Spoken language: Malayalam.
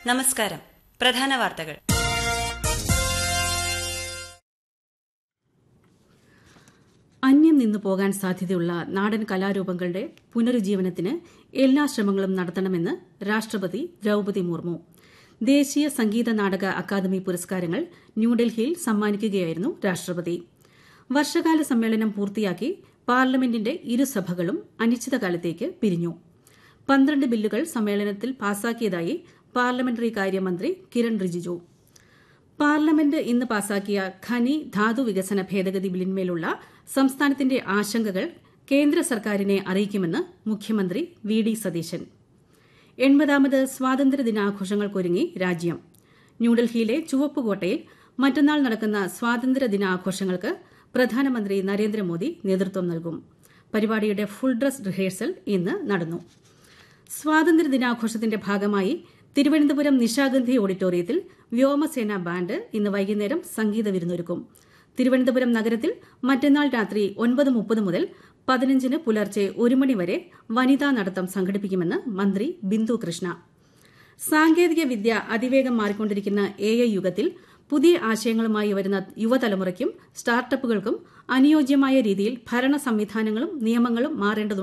നമസ്കാരം പ്രധാന വാർത്തകൾ അന്യം നിന്നു പോകാൻ സാധ്യതയുള്ള നാടൻ കലാരൂപങ്ങളുടെ പുനരുജ്ജീവനത്തിന് എല്ലാ ശ്രമങ്ങളും നടത്തണമെന്ന് രാഷ്ട്രപതി ദ്രൌപതി മുർമു ദേശീയ സംഗീത നാടക അക്കാദമി പുരസ്കാരങ്ങൾ ന്യൂഡൽഹിയിൽ സമ്മാനിക്കുകയായിരുന്നു രാഷ്ട്രപതി വർഷകാല സമ്മേളനം പൂർത്തിയാക്കി പാർലമെന്റിന്റെ ഇരുസഭകളും അനിശ്ചിതകാലത്തേക്ക് പിരിഞ്ഞു പന്ത്രണ്ട് ബില്ലുകൾ സമ്മേളനത്തിൽ പാസാക്കിയതായി പാർലമെന്ററി കാര്യമന്ത്രി കിരൺ റിജിജു പാർലമെന്റ് ഇന്ന് പാസാക്കിയ ഖനി ധാതു വികസന ഭേദഗതി ബില്ലിന്മേലുള്ള സംസ്ഥാനത്തിന്റെ ആശങ്കകൾ കേന്ദ്ര സർക്കാരിനെ അറിയിക്കുമെന്ന് മുഖ്യമന്ത്രി വി ഡി സതീശൻ എൺപതാമത് സ്വാതന്ത്ര്യദിനാഘോഷങ്ങൾക്കൊരുങ്ങി രാജ്യം ന്യൂഡൽഹിയിലെ ചുവപ്പുകോട്ടയിൽ മറ്റന്നാൾ നടക്കുന്ന സ്വാതന്ത്ര്യ ദിനാഘോഷങ്ങൾക്ക് പ്രധാനമന്ത്രി നരേന്ദ്രമോദി നേതൃത്വം നൽകും പരിപാടിയുടെ ഫുൾ ഡ്രസ് റിഹേഴ്സൽ ഇന്ന് നടന്നു സ്വാതന്ത്ര്യ ദിനാഘോഷത്തിന്റെ ഭാഗമായി തിരുവനന്തപുരം നിശാഗന്ധി ഓഡിറ്റോറിയത്തിൽ വ്യോമസേന ബാൻഡ് ഇന്ന് വൈകുന്നേരം സംഗീത വിരുന്നൊരുക്കും തിരുവനന്തപുരം നഗരത്തിൽ മറ്റന്നാൾ രാത്രി ഒൻപത് മുപ്പത് മുതൽ പതിനഞ്ചിന് പുലർച്ചെ ഒരു മണിവരെ വനിതാ നടത്തം സംഘടിപ്പിക്കുമെന്ന് മന്ത്രി ബിന്ദു കൃഷ്ണ സാങ്കേതിക വിദ്യ അതിവേഗം മാറിക്കൊണ്ടിരിക്കുന്ന എ ഐ യുഗത്തിൽ പുതിയ ആശയങ്ങളുമായി വരുന്ന യുവതലമുറയ്ക്കും സ്റ്റാർട്ടപ്പുകൾക്കും അനുയോജ്യമായ രീതിയിൽ ഭരണ സംവിധാനങ്ങളും നിയമങ്ങളും മാറേണ്ടതുണ്ട്